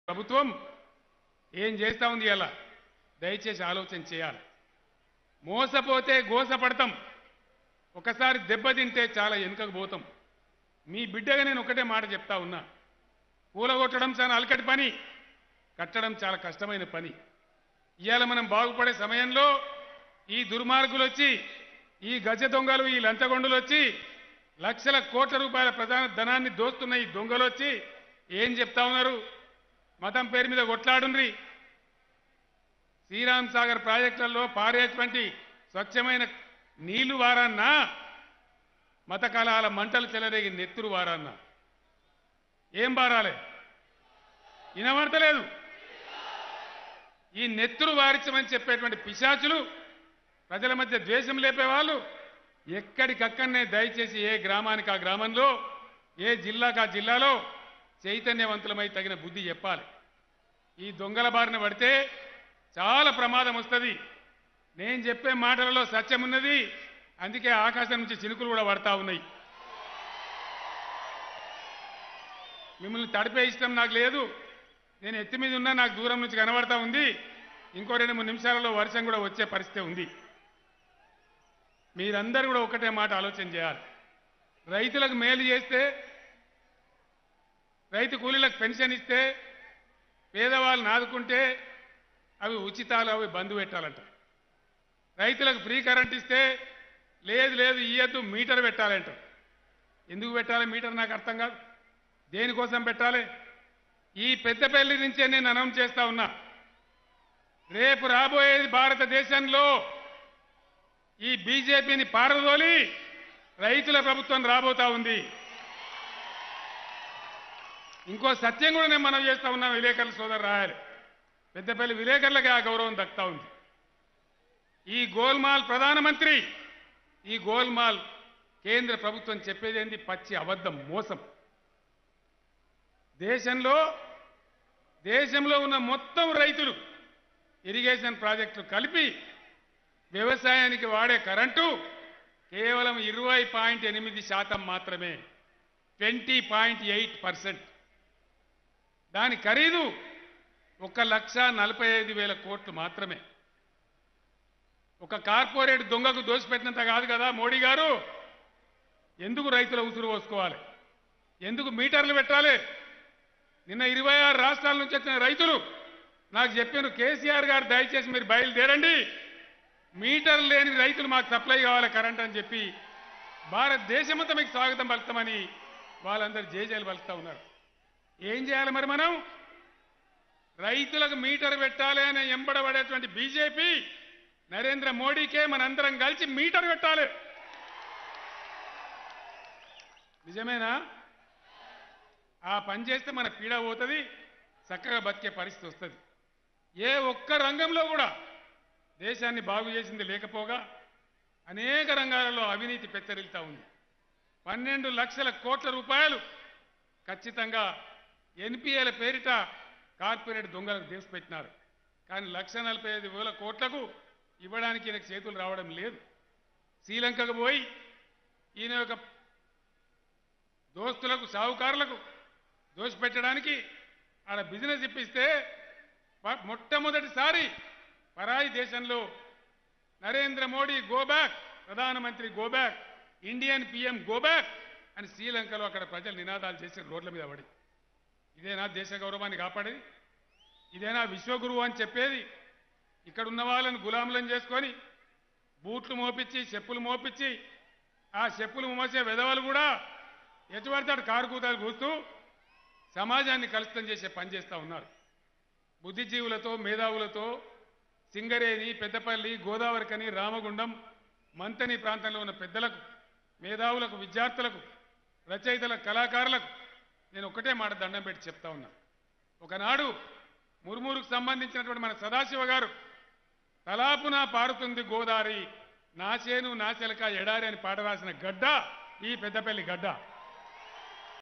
ప్రభుత్వం ఏం చేస్తా ఉంది అలా దయచేసి ఆలోచన చేయాలి మోసపోతే గోసపడతాం ఒకసారి దెబ్బతింటే చాలా వెనుకకు పోతాం మీ బిడ్డగా నేను ఒకటే మాట చెప్తా ఉన్నా కూలగొట్టడం చాలా అలకటి పని కట్టడం చాలా కష్టమైన పని ఇవాళ మనం బాగుపడే సమయంలో ఈ దుర్మార్గులు వచ్చి ఈ గజ దొంగలు ఈ లంచగొండలు వచ్చి లక్షల కోట్ల రూపాయల ప్రధాన ధనాన్ని దోస్తున్న ఈ దొంగలు వచ్చి ఏం చెప్తా ఉన్నారు మతం పేరు మీద కొట్లాడుండ్రి శ్రీరామ్ సాగర్ ప్రాజెక్టులలో పారేటువంటి స్వచ్ఛమైన నీళ్లు వారాన్నా మత కళాల మంటలు చెలరేగి నెత్తురు వారాన్నా ఏం బారాలే వినబడతలేదు ఈ నెత్తురు వారించమని చెప్పేటువంటి పిశాచులు ప్రజల మధ్య ద్వేషం లేపేవాళ్ళు ఎక్కడికక్కడనే దయచేసి ఏ గ్రామానికి ఆ గ్రామంలో ఏ జిల్లాకు ఆ జిల్లాలో చైతన్యవంతులమై తగిన బుద్ధి చెప్పాలి ఈ దొంగల బారిన పడితే చాలా ప్రమాదం వస్తుంది నేను చెప్పే మాటలలో సత్యం ఉన్నది అందుకే ఆకాశం నుంచి చినుకులు కూడా పడతా ఉన్నాయి మిమ్మల్ని తడిపే ఇష్టం నాకు లేదు నేను ఎత్తి మీద ఉన్నా నాకు దూరం నుంచి కనబడతా ఉంది ఇంకో రెండు మూడు నిమిషాలలో వర్షం కూడా వచ్చే పరిస్థితి ఉంది మీరందరూ కూడా ఒకటే మాట ఆలోచన చేయాలి రైతులకు మేలు చేస్తే రైతు కూలీలకు పెన్షన్ ఇస్తే పేదవాళ్ళని ఆదుకుంటే అవి ఉచితాలు అవి బంధు పెట్టాలంట రైతులకు ఫ్రీ కరెంట్ ఇస్తే లేదు లేదు ఇయ్యద్దు మీటర్ పెట్టాలంట ఎందుకు పెట్టాలి మీటర్ నాకు అర్థం కాదు దేనికోసం పెట్టాలి ఈ పెద్దపల్లి నుంచే నేను అనౌన్స్ చేస్తా ఉన్నా రేపు రాబోయేది భారతదేశంలో ఈ బీజేపీని పారదోలి రైతుల ప్రభుత్వం రాబోతా ఉంది ఇంకో సత్యం కూడా నేను మనం చేస్తా ఉన్నా విలేకరుల సోదరు రాయాలి పెద్దపల్లి విలేకరులకి ఆ గౌరవం దక్కుతా ఉంది ఈ గోల్మాల్ ప్రధానమంత్రి ఈ గోల్మాల్ కేంద్ర ప్రభుత్వం చెప్పేదేంది పచ్చి అబద్ధం మోసం దేశంలో దేశంలో ఉన్న మొత్తం రైతులు ఇరిగేషన్ ప్రాజెక్టులు కలిపి వ్యవసాయానికి వాడే కరెంటు కేవలం ఇరవై పాయింట్ ఎనిమిది శాతం మాత్రమే ట్వంటీ పాయింట్ ఎయిట్ పర్సెంట్ దాని ఖరీదు ఒక లక్ష నలభై ఐదు వేల కోట్లు మాత్రమే ఒక కార్పొరేట్ దొంగకు దోసిపెట్టినంత కాదు కదా మోడీ గారు ఎందుకు రైతుల ఉసురు పోసుకోవాలి ఎందుకు మీటర్లు పెట్టాలి నిన్న ఇరవై ఆరు రాష్ట్రాల నుంచి వచ్చిన రైతులు నాకు చెప్పాను కేసీఆర్ గారు దయచేసి మీరు బయలుదేరండి మీటర్ లేని రైతులు మాకు సప్లై కావాలి కరెంట్ అని చెప్పి భారతదేశమంతా మీకు స్వాగతం పలుకుతామని వాళ్ళందరూ జేజేలు పలుకుతా ఉన్నారు ఏం చేయాలి మరి మనం రైతులకు మీటర్ పెట్టాలి అని ఎంబడబడేటువంటి బీజేపీ నరేంద్ర మోడీకే మనందరం కలిసి మీటర్ పెట్టాలి నిజమేనా ఆ పని చేస్తే మన పీడ పోతుంది చక్కగా బతికే పరిస్థితి వస్తుంది ఏ ఒక్క రంగంలో కూడా దేశాన్ని బాగు చేసింది లేకపోగా అనేక రంగాలలో అవినీతి పెచ్చరిల్తా ఉంది పన్నెండు లక్షల కోట్ల రూపాయలు ఖచ్చితంగా ఎన్పిఏల పేరిట కార్పొరేట్ దొంగలకు దేశపెట్టినారు కానీ లక్ష నలభై ఐదు వేల కోట్లకు ఇవ్వడానికి ఈయనకు చేతులు రావడం లేదు శ్రీలంకకు పోయి ఈయన యొక్క దోస్తులకు సాహుకారులకు దోషపెట్టడానికి ఆడ బిజినెస్ ఇప్పిస్తే ప- మొట్టమొదటిసారి పరాయి దేశంలో నరేంద్ర మోడీ గో బ్యాక్ ప్రధానమంత్రి go back Indian PM go back అని శ్రీలంకలో అక్కడ ప్రజలు నినాదాలు చేసి రోడ్ల మీద పడి ఇదేనా దేశ గౌరవాన్ని కాపాడేది ఇదేనా విశ్వగురువు అని చెప్పేది ఇక్కడ ఉన్న వాళ్ళని గులాములను చేసుకొని బూట్లు మోపించి చెప్పులు మోపించి ఆ చెప్పులు మోసే విధవలు కూడా ఎటు పడితే అటు కారు కూతాలు కూస్తూ సమాజాన్ని కలుషితం చేసే పని చేస్తూ ఉన్నారు బుద్ధిజీవులతో మేధావులతో సింగరేణి పెద్దపల్లి గోదావరికని రామగుండం మంతని ప్రాంతంలో ఉన్న పెద్దలకు మేధావులకు విద్యార్థులకు రచయితల కళాకారులకు నేను ఒకటే మాట దండం పెట్టి చెప్తా ఉన్నా ఒకనాడు మురుమూరుకు సంబంధించినటువంటి మన సదాశివ గారు తలాపున పారుతుంది గోదారి నాచేను నాచెలక ఎడారి అని పాట రాసిన గడ్డ ఈ పెద్దపల్లి గడ్డ